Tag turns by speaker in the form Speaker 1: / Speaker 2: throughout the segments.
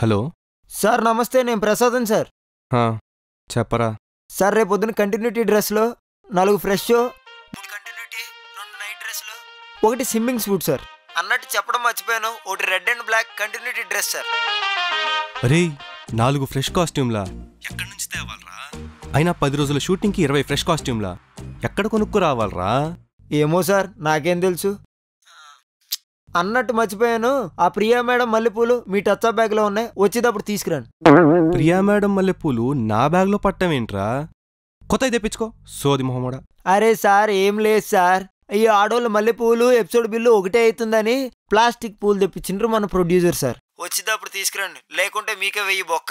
Speaker 1: Hello
Speaker 2: sir నమస్తే నేను ప్రసాదం సార్
Speaker 1: హా, చెప్పరా
Speaker 2: సార్ రేపు పొద్దున కంటిన్యూటీ డ్రెస్లో నాలుగు ఫ్రెష్ మూడు కంటిన్యూటీ రెండు నైట్ డ్రెస్లు ఒకటి స్విమ్మింగ్ సూట్ సార్ అన్నట్టు చెప్పడం మర్చిపోయాను ఒకటి red and black continuity dress sir
Speaker 1: అరే నాలుగు ఫ్రెష్ కాస్ట్యూమ్లా ఎక్కడి నుంచి తేవాలరా అయినా పది రోజుల షూటింగ్కి ఇరవై ఫ్రెష్ కాస్ట్యూమ్లా ఎక్కడ కొనుక్కు రావాలరా
Speaker 2: ఏమో సార్ నాకేం తెలుసు అన్నట్టు మర్చిపోయాను ఆ ప్రియా మేడం మల్లెపూలు మీ టచ్ అప్ బ్యాగ్లో ఉన్నాయి వచ్చేటప్పుడు తీసుకురండి
Speaker 1: ప్రియా మేడం మల్లెపూలు నా బ్యాగ్లో పట్టమేంట్రా కొత్తవి తెప్పించుకో సోది మొహమ్మడా
Speaker 2: అరే సార్ ఏం లేదు సార్ ఈ ఆడోళ్ళ మల్లెపూలు ఎపిసోడ్ బిల్లు ఒకటే అవుతుందని ప్లాస్టిక్ పూలు తెప్పించిండ్రు మన ప్రొడ్యూసర్ సార్ వచ్చేటప్పుడు తీసుకురండి లేకుంటే మీకే వెయ్యి బొక్క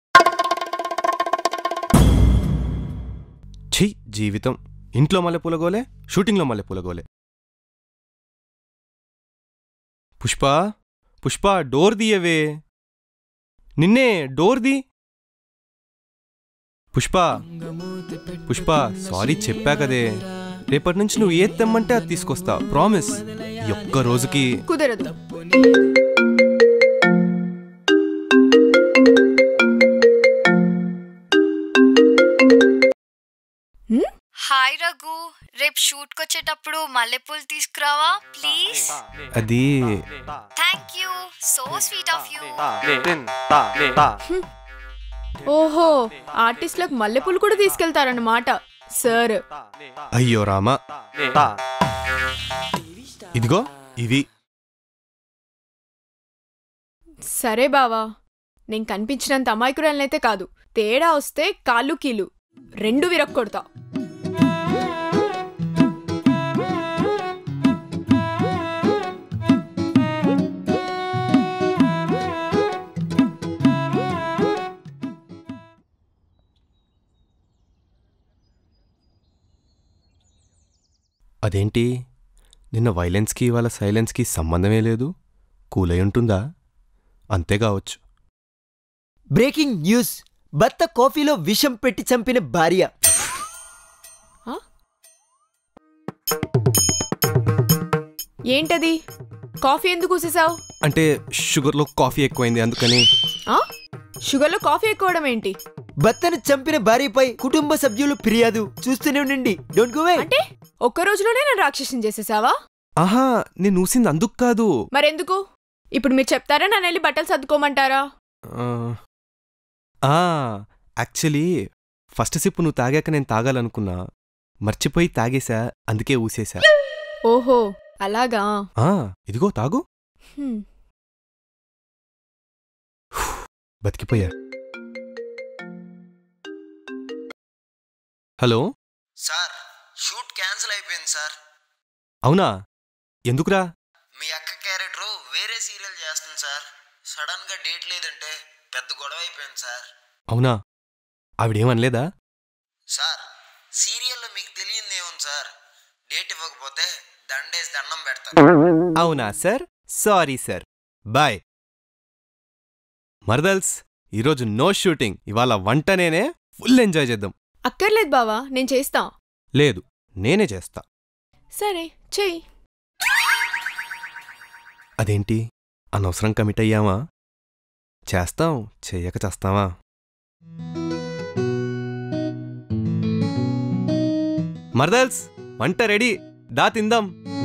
Speaker 1: ఛీ జీవితం ఇంట్లో మల్లెపూల గోలే షూటింగ్లో మల్లెపూల గోలే పుష్ప పుష్ప డోర్ తీయవే నిన్నే డోర్ ది పుష్ప పుష్ప సారీ చెప్పా కదే రేపటి నుంచి నువ్వు ఏది తెమ్మంటే అది తీసుకొస్తా ప్రామిస్ ఈ ఒక్క రోజుకి
Speaker 3: కుదరదు
Speaker 4: హాయ్ రఘు రేపు షూట్కి వచ్చేటప్పుడు మల్లెపూలు తీసుకురావా ప్లీజ్
Speaker 1: అది
Speaker 4: thank you so sweet of you
Speaker 3: ఓహో ఆర్టిస్టులకు మల్లెపూలు కూడా తీసుకెళ్తారన్నమాట సార్
Speaker 1: అయ్యో రామా ఇదిగో ఇవి
Speaker 3: సరే బావా నేను కనిపించినంత అమాయకురాలనైతే కాదు తేడా వస్తే కాళ్ళు కీలు రెండు విరక్కొడతా
Speaker 1: అదేంటి నిన్న వైలెన్స్కి వాళ్ళ సైలెన్స్కి సంబంధమే లేదు కూల్ అయి ఉంటుందా అంతే కావచ్చు
Speaker 2: బ్రేకింగ్ న్యూస్ భర్త కాఫీలో విషం పెట్టి చంపిన భార్య
Speaker 3: ఏంటది కాఫీ ఎందుకు కూసేసావు
Speaker 1: అంటే షుగర్లో కాఫీ ఎక్కువైంది అందుకని
Speaker 3: షుగర్లో కాఫీ ఎక్కువడం ఏంటి
Speaker 2: భర్తను చంపిన భార్యపై కుటుంబ సభ్యులు ఫిర్యాదు చూస్తూనే ఉండండి డోంట్ గో వే
Speaker 3: అంటే ఒక్క రోజులోనే నన్ను రాక్షసం చేసేసావా
Speaker 1: ఆహా నేను ఊసింది అందుకు కాదు
Speaker 3: మరెందుకు ఇప్పుడు మీరు చెప్తారా నన్ను వెళ్ళి బట్టలు సర్దుకోమంటారా
Speaker 1: ఆ, ఆ, యాక్చువల్లీ ఫస్ట్ సిప్ నువ్వు తాగాక నేను తాగాలనుకున్నా మర్చిపోయి తాగేశా అందుకే ఊసేశా
Speaker 3: ఓహో అలాగా
Speaker 1: ఆ, ఇదిగో తాగు
Speaker 3: హ్మ్.
Speaker 1: బతికిపోయా హలో
Speaker 2: సార్ షూట్ క్యాన్సిల్ అయిపోయింది సార్
Speaker 1: అవునా ఎందుకురా
Speaker 2: మీ అక్క క్యారెక్టర్ వేరే సీరియల్ చేస్తుంది సార్ సడన్ గా డేట్ లేదంటే పెద్ద గొడవ అయిపోయింది సార్
Speaker 1: అవునా ఆవిడేమనలేదా
Speaker 2: సార్ సీరియల్లో మీకు తెలియంది ఏముంది సార్ డేట్ ఇవ్వకపోతే దండేసి దండం పెడతారు
Speaker 1: అవునా సార్ సారీ సార్ బాయ్ మర్దల్స్ ఈరోజు నో షూటింగ్ ఇవాళ వంట నేనే ఫుల్ ఎంజాయ్ చేద్దాం
Speaker 3: అక్కర్లేదు బావా నేను చేస్తా
Speaker 1: లేదు నేనే చేస్తా
Speaker 3: సరే చెయ్యి
Speaker 1: అదేంటి అనవసరం కమిట్ అయ్యామా చేస్తాం చెయ్యక చేస్తావా మర్దల్స్ వంట రెడీ దా తిందాం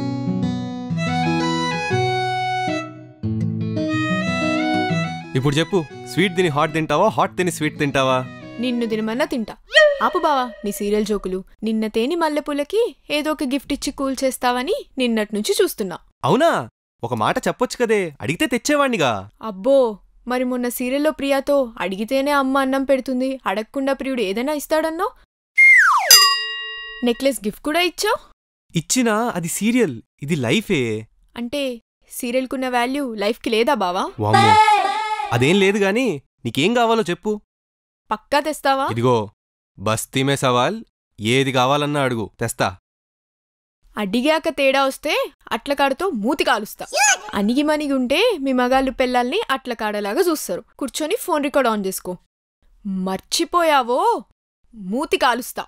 Speaker 1: ఇప్పుడు చెప్పు స్వీట్ తిని హాట్ తింటావా హాట్ తిని స్వీట్ తింటావా
Speaker 3: నిన్ను తినమన్నా తింటా ఆపు బావా నీ సీరియల్ జోకులు నిన్న తేని మల్లెపూలకి ఏదో ఒక గిఫ్ట్ ఇచ్చి కూల్ చేస్తావని నిన్నటి నుంచి చూస్తున్నా
Speaker 1: అవునా ఒక మాట చెప్పొచ్చు కదే అడిగితే తెచ్చేవాణ్ణిగా
Speaker 3: అబ్బో మరి మొన్న సీరియల్లో ప్రియాతో అడిగితేనే అమ్మ అన్నం పెడుతుంది అడగకుండా ప్రియుడు ఏదైనా ఇస్తాడన్నో నెక్లెస్ గిఫ్ట్ కూడా ఇచ్చావు
Speaker 1: ఇచ్చినా అది సీరియల్ ఇది లైఫే
Speaker 3: అంటే సీరియల్కున్న వాల్యూ లైఫ్కి లేదా బావా
Speaker 1: వామ్మో అదేం లేదు గాని నీకేం కావాలో చెప్పు
Speaker 3: పక్కా తెస్తావా
Speaker 1: ఇదిగో బస్తీమే సవాల్ ఏది కావాలన్నా అడుగు తెస్తా
Speaker 3: అడిగాక తేడా వస్తే అట్లకాడతో మూతి కాలుస్తా అనిగి మనిగి ఉంటే మీ మగాళ్ళు పిల్లల్ని అట్లకాడలాగా చూస్తారు కూర్చొని ఫోన్ రికార్డ్ ఆన్ చేసుకో మర్చిపోయావో మూతి కాలుస్తా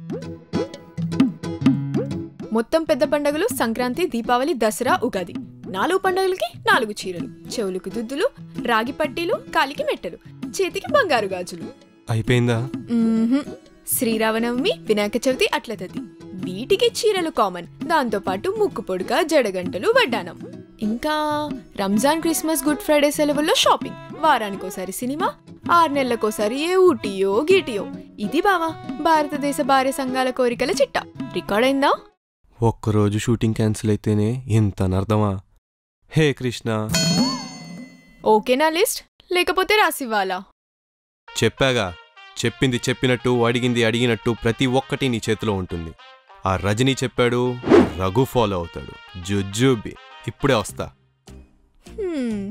Speaker 3: మొత్తం పెద్ద పండగలు సంక్రాంతి దీపావళి దసరా ఉగాది నాలుగు పండుగలకి నాలుగు చీరలు చెవులకు దుద్దులు రాగి పట్టీలు కాలికి మెట్టలు చేతికి బంగారు గాజులు
Speaker 1: అయిపోయిందా
Speaker 3: మ్మ్హ్మ్. శ్రీరామనవమి వినాయక చవితి అట్ల తది వీటికి చీరలు కామన్ దాంతోపాటు ముక్కు పొడుక జడగంటలు వడ్డానం ఇంకా రంజాన్ క్రిస్మస్ గుడ్ ఫ్రైడే సెలవుల్లో షాపింగ్ వారానికోసారి సినిమా ఆరు నెలలకోసారి ఏ ఊటీయో గీటియో ఇది బావా భారతదేశ భార్య సంఘాల కోరికల చిట్ట రికార్డ్ అయిందా
Speaker 1: ఒక్కరోజు షూటింగ్ క్యాన్సిల్ అయితేనే ఇంత అనర్థమా హే కృష్ణ
Speaker 3: ఓకేనా లిస్ట్ లేకపోతే రాసివ్వాలా
Speaker 1: చెప్పాగా చెప్పింది చెప్పినట్టు అడిగింది అడిగినట్టు ప్రతి ఒక్కటి నీ చేతిలో ఉంటుంది ఆ రజనీ చెప్పాడు రఘు ఫాలో అవుతాడు జుజుబి ఇప్పుడే వస్తా
Speaker 3: హ్మ్.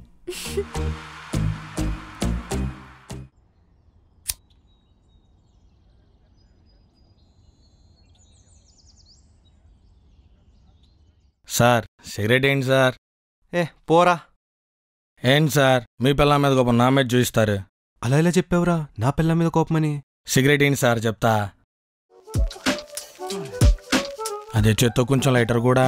Speaker 5: సార్ సిగరెట్ ఏంటి సార్
Speaker 1: ఏ పోరా
Speaker 5: ఏంటి సార్ మీ పిల్లల మీద గొప్ప నా మీద చూపిస్తారు
Speaker 1: అలా ఇలా చెప్పావురా నా పిల్ల మీద కోపమని
Speaker 5: సిగరెట్ ఏంటి సార్ చెప్తా అదే చేత్తో కొంచెం లైటర్ కూడా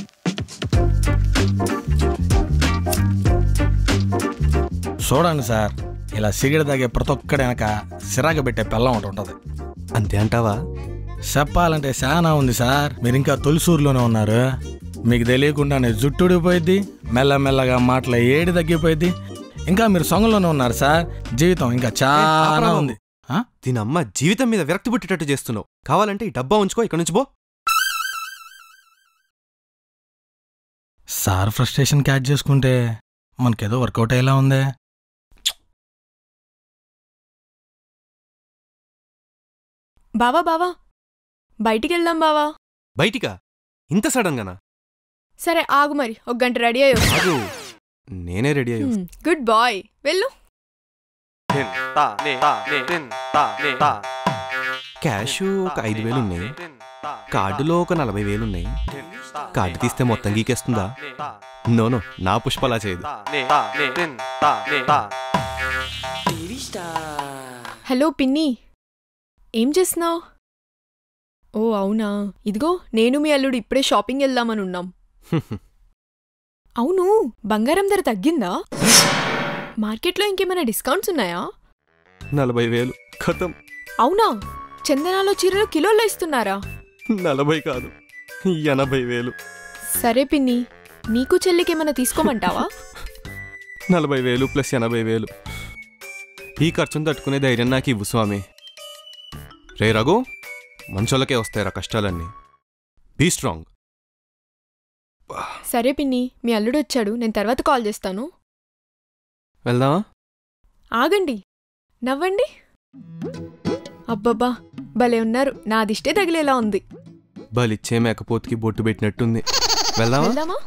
Speaker 5: చూడండి సార్ ఇలా సిగరెట్ తాగే ప్రతి ఒక్కడి వెనక సిరాగ పెట్టే పిల్లం ఒకటి ఉంటుంది
Speaker 1: అంతే అంటావా
Speaker 5: చెప్పాలంటే చాలా ఉంది సార్ మీరు ఇంకా తొలిసూరులోనే ఉన్నారు మీకు తెలియకుండానే జుట్టు ఊడిపోయింది మెల్లమెల్లగా మాటల ఏడి తగ్గిపోయింది ఇంకా మీరు సొంగంలోనే ఉన్నారు సార్ జీవితం ఇంకా చాలా
Speaker 1: ఆపరా
Speaker 5: ఉంది ఆ?
Speaker 1: దీని అమ్మ జీవితం మీద విరక్తి పుట్టేటట్టు చేస్తున్నావు కావాలంటే ఈ డబ్బా ఉంచుకో ఇక్కడ నుంచి పో
Speaker 5: సార్ ఫ్రస్ట్రేషన్ క్యాచ్ చేసుకుంటే మనకేదో వర్కౌట్ అయ్యేలా ఉందే
Speaker 3: బావా బావా బయటికి వెళ్దాం బావా
Speaker 1: బయటికా ఇంత సడన్ గానా
Speaker 3: సరే ఆగు మరి ఒక గంట రెడీ అయ్యో
Speaker 1: ఆగు నేనే రెడీ అయ్యో
Speaker 3: గుడ్ బాయ్ వెళ్ళు
Speaker 1: క్యాష్ ఒక ఐదు వేలు ఉన్నాయి కార్డులో ఒక నలభై వేలు ఉన్నాయి కార్డు తీస్తే మొత్తం గీకేస్తుందా నోనో నా పుష్పలా చేయదు
Speaker 3: హలో పిన్ని ఏం చేస్తున్నావు ఓ అవునా ఇదిగో నేను మీ అల్లుడు ఇప్పుడే షాపింగ్ వెళ్దామని ఉన్నాం అవును బంగారం ధర తగ్గిందా మార్కెట్లో ఇంకేమైనా డిస్కౌంట్స్ ఉన్నాయా
Speaker 1: నలభై వేలు ఖతం
Speaker 3: అవునా చందనాలో చీరలు కిలోల్లో ఇస్తున్నారా
Speaker 1: నలభై కాదు ఎనభై వేలు
Speaker 3: సరే పిన్ని నీకు చెల్లికి ఏమైనా తీసుకోమంటావా
Speaker 1: నలభై వేలు ప్లస్ ఎనభై వేలు ఈ ఖర్చును తట్టుకునే ధైర్యం నాకు ఇవ్వు స్వామి రే రఘు మంచోళ్ళకే వస్తాయిరా కష్టాలన్నీ బీ స్ట్రాంగ్
Speaker 3: సరే పిన్ని మీ అల్లుడు వచ్చాడు నేను తర్వాత కాల్ చేస్తాను
Speaker 1: వెళ్దామా
Speaker 3: ఆగండి నవ్వండి అబ్బబ్బా భలే ఉన్నారు నా దిష్టే తగిలేలా ఉంది
Speaker 1: బలిచ్చే మేకపోతుకి బొట్టు పెట్టినట్టుంది వెళ్దామా
Speaker 3: వెళ్దామా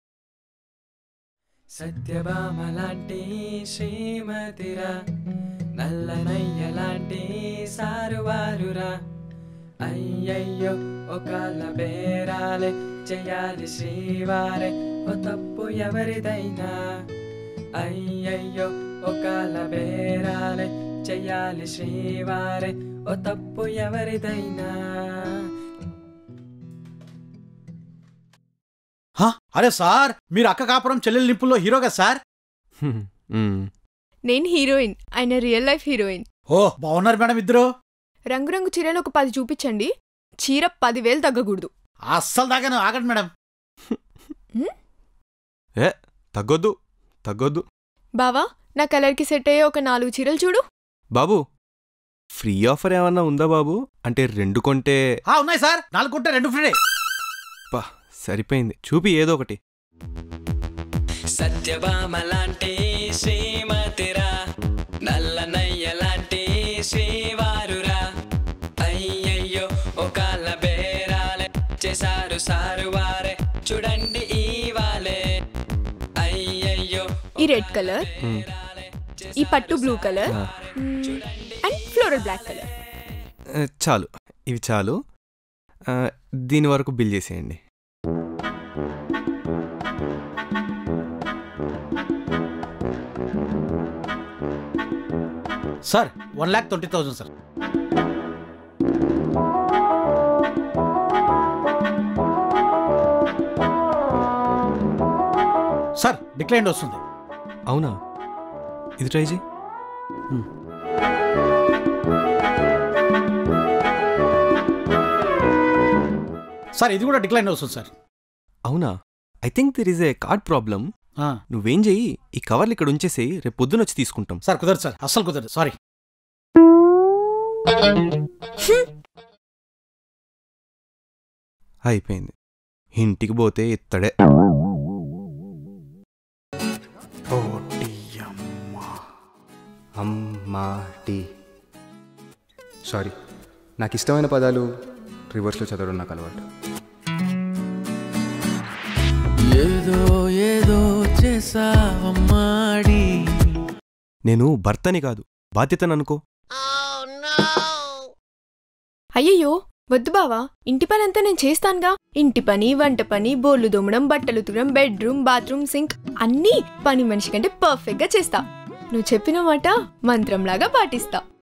Speaker 6: సత్యభామలాంటి శ్రీమతిరా నల్లనయ్యలాంటి సారువారురా అయ్యయ్యో ఒకళ్ళ బేరాలే చెయ్యాలి శ్రీవారే ఓ తప్పు ఎవరిదైనా అయ్యయ్యో ఒకళ్ళ బేరాలే చెయ్యాలి శ్రీవారే ఓ తప్పు ఎవరిదైనా
Speaker 7: హా? అరే సార్ మీరు అక్క కాపురం చెల్లెల నిప్పుల్లో హీరో కదా సార్
Speaker 1: హ్మ్, మ్.
Speaker 3: నేను హీరోయిన్ ఆయన రియల్ లైఫ్ హీరోయిన్
Speaker 7: ఓ బాగున్నారు మేడం ఇద్దరు
Speaker 3: రంగురంగు చీరలు ఒక పది చూపించండి చీర పదివేలు తగ్గకూడదు
Speaker 7: అస్సలు దాకా ఆగండి మేడం
Speaker 1: ఏ తగ్గొద్దు తగ్గొద్దు
Speaker 3: బావా నా కలర్కి సెట్ అయ్యే ఒక నాలుగు చీరలు చూడు
Speaker 1: బాబు ఫ్రీ ఆఫర్ ఏమన్నా ఉందా బాబు అంటే రెండు కొంటే
Speaker 7: ఆ ఉన్నాయి సార్ నాలుగు కొంటే రెండు ఫ్రీ
Speaker 1: పా సరిపోయింది చూపి ఏదో ఒకటి
Speaker 6: సత్యభామలాంటి శ్రీమతిరా నల్లనయ్యలాంటి శ్రీవారురా అయ్యయ్యో ఒకళ్ళ బేరాలే చేశారు సారు వారే చూడండి ఈ వాలే అయ్యయ్యో
Speaker 3: ఈ రెడ్ కలర్
Speaker 1: మ్.
Speaker 3: ఈ పట్టు బ్లూ కలర్
Speaker 1: ఆ.
Speaker 3: అండ్ ఫ్లోరల్ బ్లాక్ కలర్
Speaker 1: ఆ, చాలు ఇవి చాలు ఆ, దీని వరకు బిల్ చేసేయండి
Speaker 7: sir one lakh twenty thousand sir sir decline వస్తుంది
Speaker 1: అవునా ఇది ట్రై చేయి
Speaker 7: సార్ ఇది కూడా డిక్లైన్ వస్తుంది సార్
Speaker 1: అవునా I think there is a card problem
Speaker 7: ఆ,
Speaker 1: నువ్వేం చెయ్యి ఈ కవర్లు ఇక్కడ ఉంచేసేయి రేపు పొద్దున వచ్చి తీసుకుంటాం
Speaker 7: సార్ కుదరదు సార్ అస్సలు కుదరదు సారీ
Speaker 1: అయిపోయింది ఇంటికి పోతే ఇత్తడే
Speaker 8: అమ్మా టీ సారీ నాకు ఇష్టమైన పదాలు రివర్స్లో చదవడం నాకు అలవాటు
Speaker 5: ఏదో ఏదో చేసావమ్మాడి
Speaker 1: నేను భర్తని కాదు బాధ్యతను అనుకో
Speaker 3: అయ్యయ్యో వద్దు బావా ఇంటి పని అంతా నేను చేస్తానుగా ఇంటి పని వంట పని బోర్లు దోమడం బట్టలు ఉతకడం బెడ్రూమ్ బాత్రూమ్ సింక్ అన్నీ పని మనిషి కంటే పర్ఫెక్ట్గా చేస్తా నువ్వు చెప్పిన మాట మంత్రంలాగా పాటిస్తా